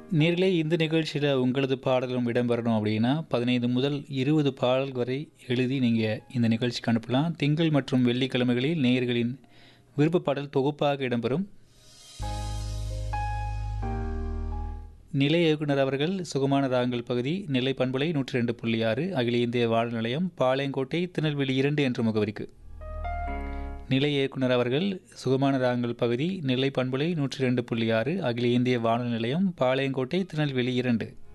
நேர்களே இந்த நிகழ்ச்சியில் உங்களது பாடலும் இடம்பெறணும் அப்படின்னா பதினைந்து முதல் இருபது பாடல் வரை எழுதி நீங்கள் இந்த திங்களுக்கு அனுப்பலாம் திங்கள் மற்றும் வெள்ளிக்கிழமைகளில் நேயர்களின் விருப்ப பாடல் தொகுப்பாக இடம்பெறும் நிலை இயக்குனர் அவர்கள் சுகமான ராகங்கள் பகுதி நிலை பண்பலை நூற்றி ரெண்டு புள்ளி ஆறு அகில இந்திய வானொலி நிலையம் பாளையங்கோட்டை திருநெல்வேலி இரண்டு என்ற முகவரிக்கு நிலை இயக்குனர் அவர்கள் சுகமான ராகங்கள் பகுதி நிலை பண்பலை நூற்றி ரெண்டு புள்ளி ஆறு அகில இந்திய வானொலி நிலையம் பாளையங்கோட்டை திருநெல்வேலி இரண்டு